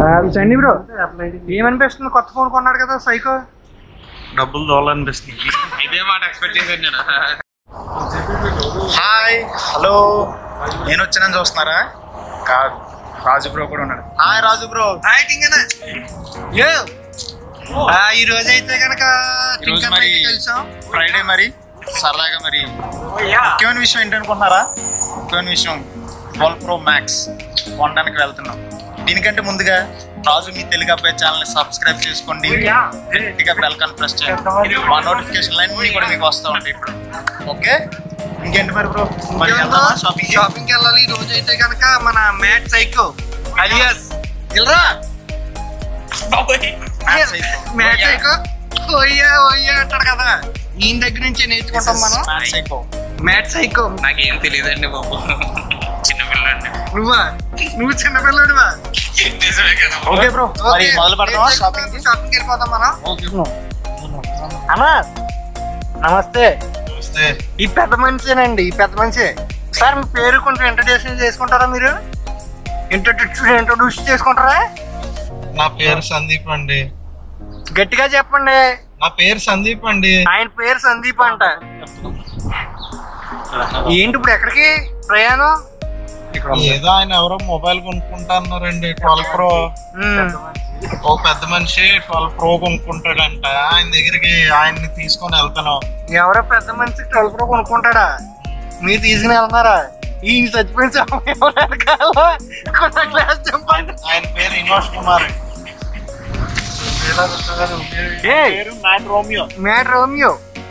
చండి bro ఏమనిపిస్తుంది కొత్త phone కొన్నాడు కదా సైకో డబ్బులు దోలనిపిస్తుంది ఇదే మాట ఎక్స్పెక్ట్ చేశాను నేను హాయ్ హలో నేను వచ్చానని చూస్తున్నారా కాదు రాజు బ్రో కూడా ఉన్నాడు హాయ్ రాజు బ్రో ఈ రోజు అయితే కనుక ఈరోజు మరి కలిసాం ఫ్రైడే మరి సరదాగా మరి ముఖ్యమైన విషయం ఏంటనుకుంటున్నారా ముఖ్యమైన విషయం ట్వెల్వ్ ప్రో మ్యాక్స్ కొనడానికి వెళ్తున్నాం దీనికంటే ముందుగా రాజు మీ తెలుగు అబ్బాయి ఛానల్ సబ్స్క్రైబ్ చేసుకోండి గట్టిగా బెల్ కాన్ ప్రెస్ చేయండి మా నోటిఫికేషన్ అన్నీ కూడా మీకు వస్తూ ఉంటాయి ఇప్పుడు ఓకే ఇంకేంటి మరి బ్రో మరి వెళ్దామా షాపింగ్ షాపింగ్ కి వెళ్ళాలి ఈ రోజు అయితే కనుక మన మ్యాట్ సైకో అలియాస్ ఇల్రా మ్యాట్ సైకో ఓయ్యా ఓయ్యా అంటాడు కదా ఈయన దగ్గర నుంచి నేర్చుకుంటాం మనం మ్యాట్ సైకో నాకేం తెలియదండి బాబు చిన్న పిల్లండి నువ్వా నువ్వు చిన్న పిల్లడివా నిజమే కదా ఓకే బ్రో మరి మొదలు పెడదామా షాపింగ్ షాపింగ్ వెళ్ళిపోతాం మనం అన్నా నమస్తే ఈ పెద్ద మనిషినండి ఈ పెద్ద మనిషి సార్ మీ పేరు కొంచెం ఇంట్రడ్యూషన్ చేసుకుంటారా మీరు ఇంట్రడ్యూస్ ఇంట్రడ్యూస్ చేసుకుంటారా నా పేరు సందీప్ అండి గట్టిగా చెప్పండి నా పేరు సందీప్ అండి ఆయన పేరు సందీప్ అంట ఏంటి ఇప్పుడు ఎక్కడికి ప్రయాణం ఏదో ఆయన ఎవరో మొబైల్ కొనుక్కుంటా అన్నారండి ట్వెల్వ్ ప్రో ఉమ్. ఓ పెద్ద మనిషి ట్వెల్వ్ ప్రో కొనుక్కుంటాడంట ఆయన దగ్గరికి ఆయన్ని తీసుకొని వెళ్తాను ఎవరో పెద్ద మనిషి ట్వెల్వ్ ప్రో కొనుక్కుంటాడా మీరు తీసుకుని వెళ్తున్నారా ఈయన చచ్చిపోయిన సమయం ఎవరు వెనకాల కొత్త క్లాస్ చెప్పండి ఆయన పేరు వినోష్ కుమార్ ఏయ్, పేరు మ్యాట్ రోమియో మ్యాట్ రోమియో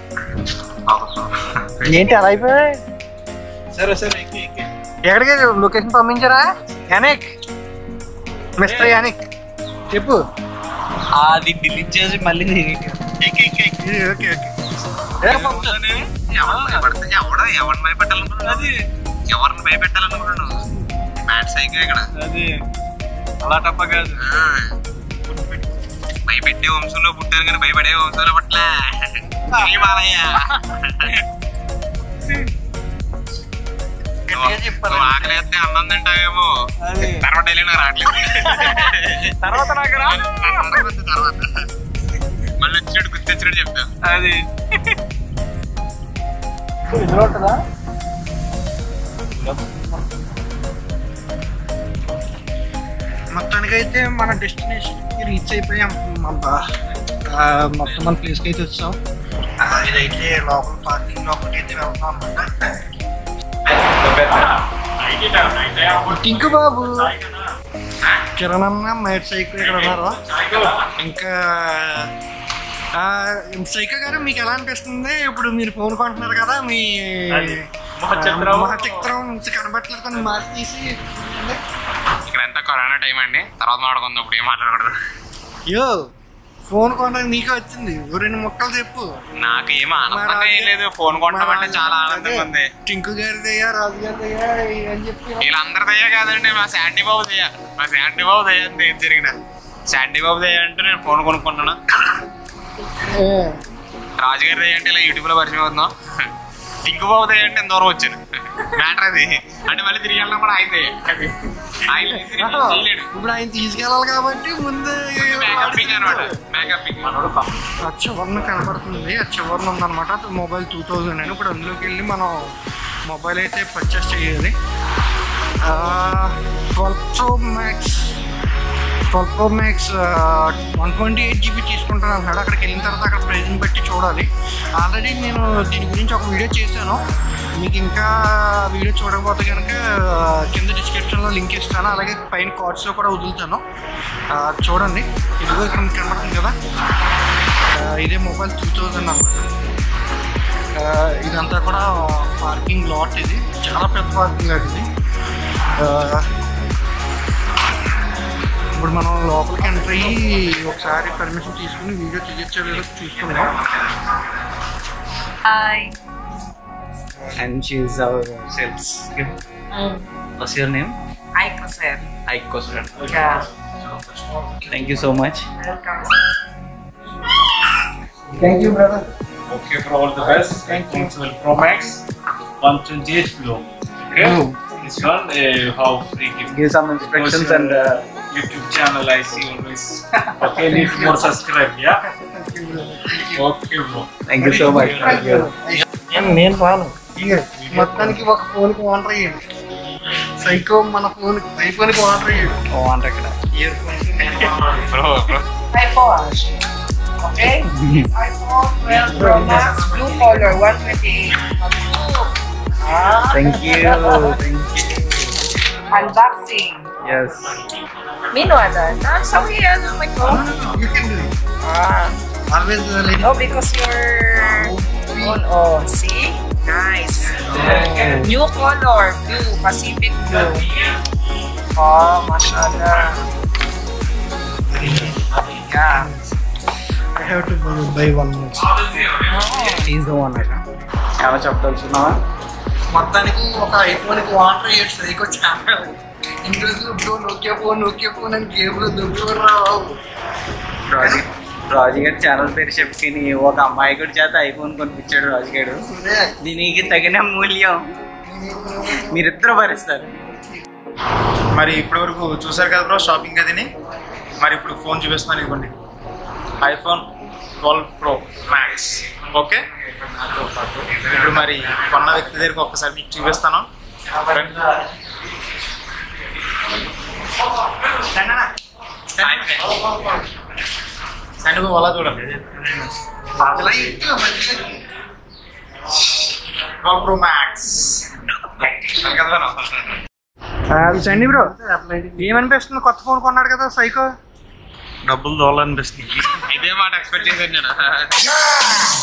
ఏంటి అలా అయిపోయి సరే సరే ఎక్కి ఎక్కి ఎక్కడికి లొకేషన్ పంపించారా యానిక్ మిస్టర్ యానిక్ చెప్పు అది డిలీట్ చేసి మళ్ళీ ఎక్కి ఎక్కి ఎక్కి ఓకే ఓకే ఎవరిని భయపడితే ఎవడ ఎవరిని భయపెట్టాలనుకున్నాడు అది ఎవరిని భయపెట్టాలనుకున్నాడు మ్యాట్ సైకిల్ ఇక్కడ అది అలా తప్ప కాదు ఆ. భయపెట్టే వంశంలో పుట్టాను కానీ భయపడే వంశంలో పుట్టలే ఏ బాలయ్య గట్టిగా చెప్పాలి నువ్వు ఆకలి వేస్తే అన్నం తింటావేమో తర్వాత వెళ్ళి నాకు రావట్లేదు తర్వాత నాకు రా తర్వాత తర్వాత మళ్ళీ వచ్చినట్టు గుర్తొచ్చినట్టు చెప్తా అది మొత్తానికైతే మన డెస్టినేషన్ కి రీచ్ అయిపోయాం అబ్బా. ఆ, మొత్తం మన ప్లేస్ కి అయితే వచ్చాం ఆ, ఇదైతే లోపల పార్కింగ్ లోపలికి అయితే వెళ్తాం అనమాట టింకు బాబు కిరణ్ అన్న మైట్ సైకిల్ ఇక్కడ ఉన్నారు ఇంకా ఆ, సైకిల్ గారు మీకు ఎలా అనిపిస్తుంది ఇప్పుడు మీరు ఫోన్ కొంటున్నారు కదా మీ మహచక్రం. మహచక్రం కనబట్టలేదు కొన్ని మార్చి తీసి ఇక్కడ ఎంత కరోనా టైం అండి తర్వాత మాట్లాడుకుందాం ఇప్పుడు ఏం మాట్లాడకూడదు యో ఫోన్ కొనడానికి నీకే వచ్చింది ఓ రెండు ముక్కలు చెప్పు నాకు ఏం ఆనందంగా ఏం లేదు ఫోన్ కొంటామంటే చాలా ఆనందంగా ఉంది టింకు గారిదయ్యా రాజు గారిదయ్యా అని చెప్పి వీళ్ళందరి దయ్యా కాదండి మా శాండీ బాబు దయ్యా మా శాండీ బాబు దయ్యా అంతే ఏం జరిగిన శాండీ బాబు దయ్యా అంటే నేను ఫోన్ కొనుక్కున్నాను ఏ, రాజుగారి దయ్యా అంటే ఇలా యూట్యూబ్ లో పరిచయం అవుతున్నాం టింకు బాబు దయ్యా అంటే ఎంత దూరం వచ్చాను మ్యాటర్ అది అంటే మళ్ళీ తిరిగి వెళ్ళడం కూడా ఆయన దయ్యా ఆయన లేనిది నేను చేయలేడు ఇప్పుడు ఆయన తీసుకెళ్ళాలి కాబట్టి ముందు మేకప్ అనమాట మేకప్ ఆ చివరిన కనబడుతుంది ఆ చివరిన ఉందన్నమాట అది మొబైల్ టూ థౌజండ్ అని ఇప్పుడు అందులోకి వెళ్ళి మనం మొబైల్ అయితే పర్చేస్ చేయాలి twelve pro max twelve pro max one twenty eight GB తీసుకుంటాను అన్నాడు అక్కడికి వెళ్ళిన తర్వాత అక్కడ ప్రైజ్ని బట్టి చూడాలి ఆల్రెడీ నేను దీని గురించి ఒక వీడియో చేశాను మీకు ఇంకా వీడియో చూడకపోతే కనుక కింద డిస్క్రిప్షన్లో లింక్ ఇస్తాను అలాగే పైన కార్డ్స్లో కూడా వదులుతాను ఆ, చూడండి ఇదిగో ఇక్కడ మీకు కనబడుతుంది కదా ఆ, ఇదే మొబైల్ టూ థౌజండ్ అనమాట ఆ, ఇదంతా కూడా పార్కింగ్ లాట్ ఇది చాలా పెద్ద పార్కింగ్ లాట్ ఇది ఆ, ఇప్పుడు మనం లోపలికి ఎంటర్ అయ్యి ఒకసారి పర్మిషన్ తీసుకుని వీడియో తీయచ్చో లేదో చూసుకుందాం Hi. and she is our sales. What's your name? Aiko sir. Aiko sir. Yeah. Thank you so much. Welcome. Thank you brother Okay, for all the best. Thank you. 12 Pro Max, 128 below. Okay? This one, uh, how free gift. Give some instructions and uh, YouTube channel. I see always. Okay, need more subscribe. Yeah. Okay, bro. Thank you so much. Thank you. నేను రాను మొత్తానికి ఒక ఫోన్కి owner అయ్యాడు psycho మన phone ఐఫోన్కి owner అయ్యాడు owner ఇక్కడ earphones bro bro iPhone. Okay? iPhone 12 Pro Max, blue color, 128. Ah, thank you thank you unboxing. Yes Meanwhile, ah, so here, oh my god. You can do Ah, always oh, because you're on, oh, see? Nice. New color, blue, Pacific blue. Oh, mashallah. Yeah. I have to buy one is the owner ఏమైనా చెప్పదలుచున్నావా మొత్తానికి ఒక ఐఫోన్కి owner అయ్యాడు psycho చాలా ఇన్ని రోజులు bro Nokia phone Nokia phone అని గేమ్లో దుబ్బుకోరు రా బాబు రాజు రాజు గారి ఛానల్ పేరు చెప్పుకుని ఒక అమ్మాయి కూడా చేత ఐఫోన్ కొనిపించాడు రాజు గారు సరే దీనికి తగిన మూల్యం మీరిద్దరు భరిస్తారు మరి ఇప్పటి వరకు చూసారు కదా బ్రో షాపింగ్ అదిని మరి ఇప్పుడు ఫోన్ చూపిస్తున్నాను ఇవ్వండి iPhone twelve pro max okay ఇప్పుడు మరి కొన్న వ్యక్తి దగ్గరికి ఒక్కసారి మీకు చూపిస్తాను రండి. సండి బాబు అలా చూడండి అలా ఇంట్లో మంచిగా ట్వెల్వ్ ప్రో మ్యాక్స్ చండి బ్రో ఏమనిపిస్తుంది కొత్త ఫోన్ కొన్నాడు కదా సైకో డబ్బులు దోలనిపిస్తుంది ఇదే మాట ఎక్స్పెక్ట్ చేశాను నేను